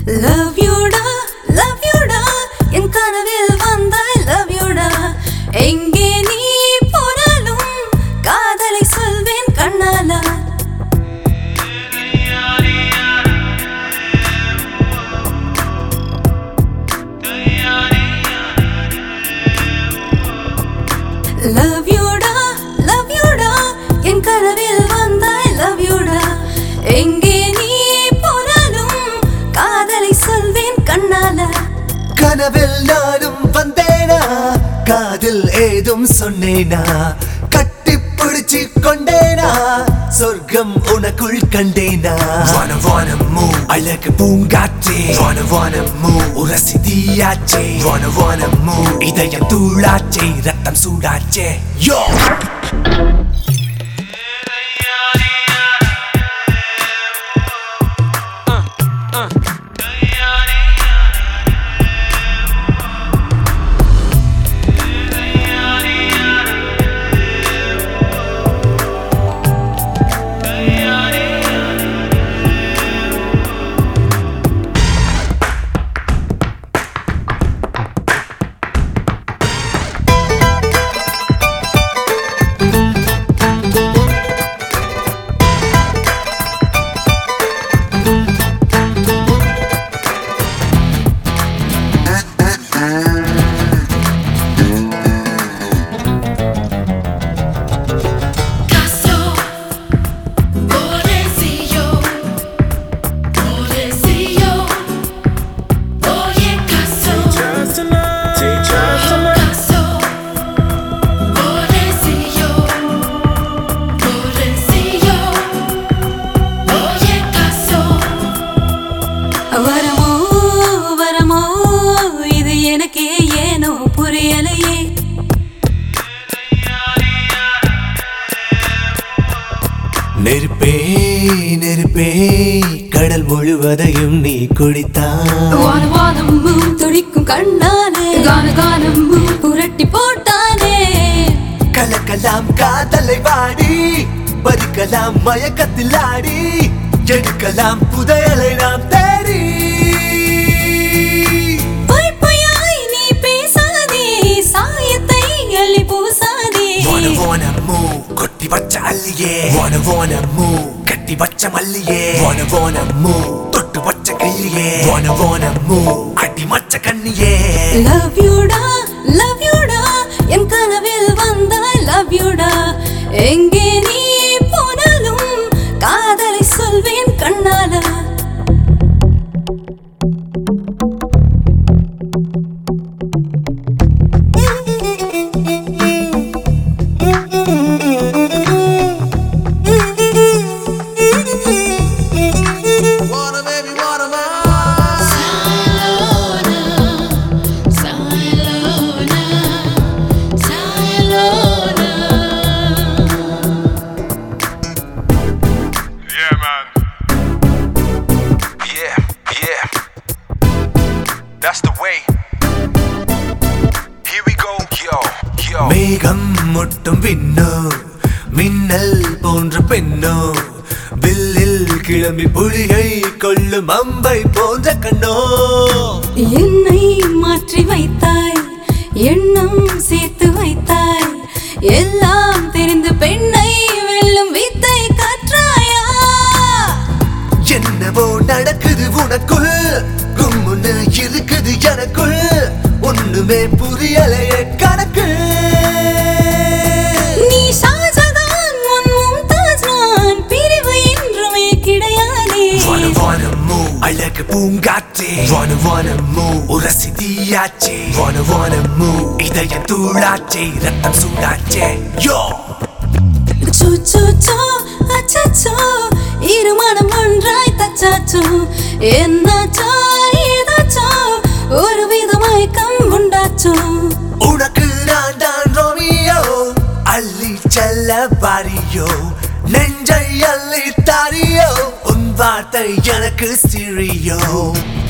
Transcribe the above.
Love யூடா love யூடா என் கனவில் வந்தாய் love யூடா எங்கே நீ போனாலும் காதலை சொல்வேன் கண்ணாலா லவ் யூடா லவ் யூடா என் கனவில் வந்தாய் லவ் யூடா எங்கே நீ போனாலும் காதலை சொல்வேன் கண்ணாலா கனவில் நானும் வந்தேனா காதில் ஏதும் சொன்னேனா கட்டி பிடிச்சு கொண்டேனா சொர்க்கம் உனக்குள் கண்டேனா வான வான மூ அழகு பூங்காற்றே வான வான மூ உரசி தீயாச்சே வான வான மூ இதயம் தூளாச்சே ரத்தம் சூடாச்சே யோ Caso, pobrecillo, pobrecillo, oye caso, caso, pobrecillo, pobrecillo, oye caso. வரமோ வரமோ இது எனக்கே ஏனோ புரியலையே நெருப்பே நெருப்பே கடல் முழுவதையும் நீ குடித்தான் வான வானமும் துடிக்கும் கண்ணாலே கான கானமும் புரட்டி போட்டானே கலக்கலாம் காதலை வாடி பறிக்கலாம் மயக்கத்தில் ஆடி எடுக்கலாம் புதையலை நாம் தேடி பொய் பொய்யாய் நீ பேசாதே சாயத்தை அள்ளி பூசாதே வான வானம்மு கொட்டி வச்ச அல்லியே வான வானம்மு கட்டி வச்ச மல்லியே வான வானம்மு தொட்டு வச்ச கிள்ளியே வான வானம்மு அடி மச்ச கண்ணியே லவ் யூடா லவ் யூடா என் கனவில் வந்தாய் லவ் யூடா எங்கே நீ போனாலும் காதலை சொல்வேன் கண்ணாலா Sayalona, Sayalona. Yeah, man. Yeah, yeah. That's the way. Here we go, yo, yo. மேகம் முட்டும் விண்ணோ மின்னல் போன்ற பெண்ணோ வில்லில் கிளம்பி புலியை கொள்ளும் அம்பை போன்ற கண்ணோ என்னை மாற்றி வைத்தாய் எண்ணம் சேர்த்து வைத்தாய் எல்லாம் தெரிந்து பெண்ணை வெல்லும் வித்தை கற்றாயா என்னவோ நடக்குது உனக்குள் கும்முன்னு இருக்குது எனக்குள் ஒண்ணுமே புரியலையே கணக்கு நீ ஷாஜகான் உன் மும்தாஜ் நான் பிரிவு என்றுமே கிடையாதே வான வானம்மு அழகு பூங்காற்றே வான வானம்மு உரசி தீயாச்சே வான வானம்மு இதயம் தூளாச்சே ரத்தம் சூடாச்சே யோ சோ சோ சோ அச்சச்சோ இருமனம் ஒன்றாய் தச்சாச்சோ என்னாச்சோ ஏதாச்சோ ஒரு வித மயக்கம் உண்டாச்சோ உனக்கு நான் தான் ரோமியோ அள்ளி செல்ல பாரியோ நெஞ்சை அள்ளி தாரியோ உன் வார்த்தை எனக்கு சிறியோ